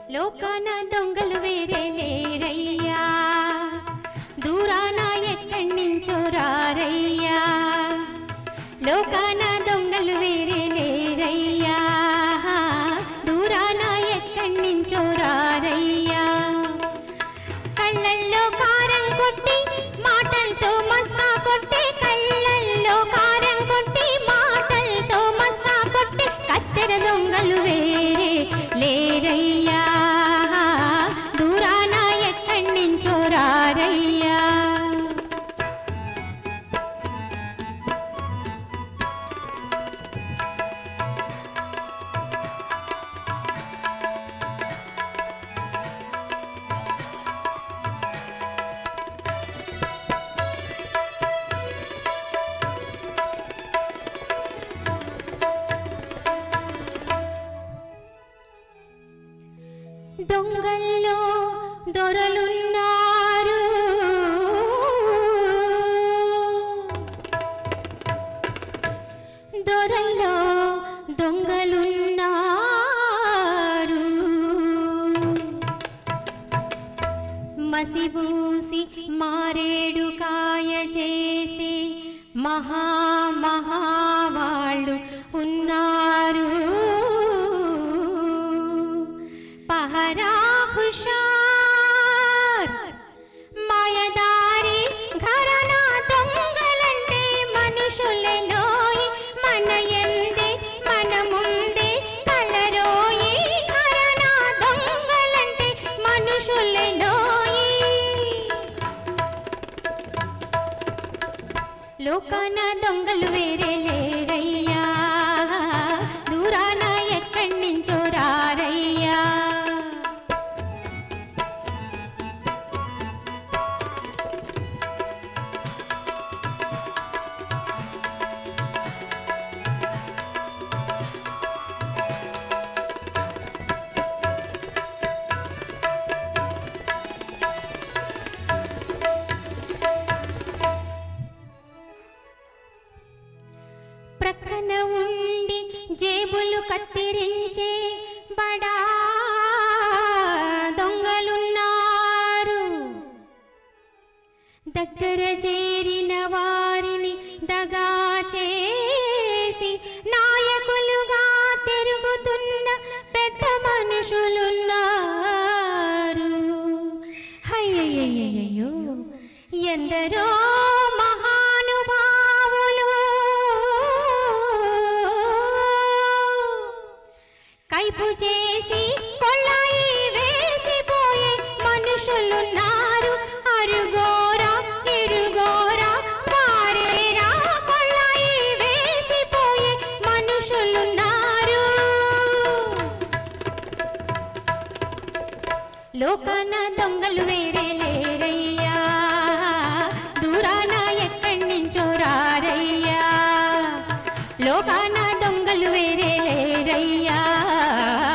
లోకాన దొంగలు వేరే లేరయ్యా దూరాన ఎక్కడి నుంచో రారయ్యా లోకాన దొంగలు వేరే లేరయ్యా దూరాన ఎక్కడి నుంచో రారయ్యా కళ్ళల్లో కారం కొట్టి మాటలతో మస్కా కొట్టి కళ్ళల్లో కారం కొట్టి మాటలతో మస్కా కొట్టి కత్తెర దొంగలు వేరే లేరయ్యా దూరాన ఎక్కడి నుంచో రారయ్యా దొంగల్లో దొరలున్నారు దొరల్లో దొంగలున్నారు మసిబూసి మారేడు కాయ చేసి మహా మహా వాళ్ళు ఉన్నారు పహరా హుషార్ మాయదారి ఘరనా దొంగలంటే మనుషులెలోయి మన ఎందే మన ముందే కలరోయి ఘరనా దొంగలంటే మనుషులెలోయి లోకాన దొంగలు వేరే లేరయ్యా దూరాన ఎక్కడి నుంచో రారయ్యా ప్రక్కన ఉండి జేబులు కత్తిరించే బడా దొంగలున్నారు దగ్గర చేరిన వారిని దగా చేసి నాయకులుగా తిరుగుతున్న పెద్ద మనుషులున్నారు అయ్యయ్యయ్యో ఎందరో మహానుభావులు కైపు చేసి కొళ్ళాయి వేసిపోయే మనుషులున్నారు అరుగోరా ఇరుగోరా వారేరా కొళ్ళాయి వేసిపోయే మనుషులున్నారు లోకాన దొంగలు వేరే లేరయ్యా దూరాన ఎక్కడి నుంచో రారయ్యా లోకాన దొంగలు వేరే లేరయ్యా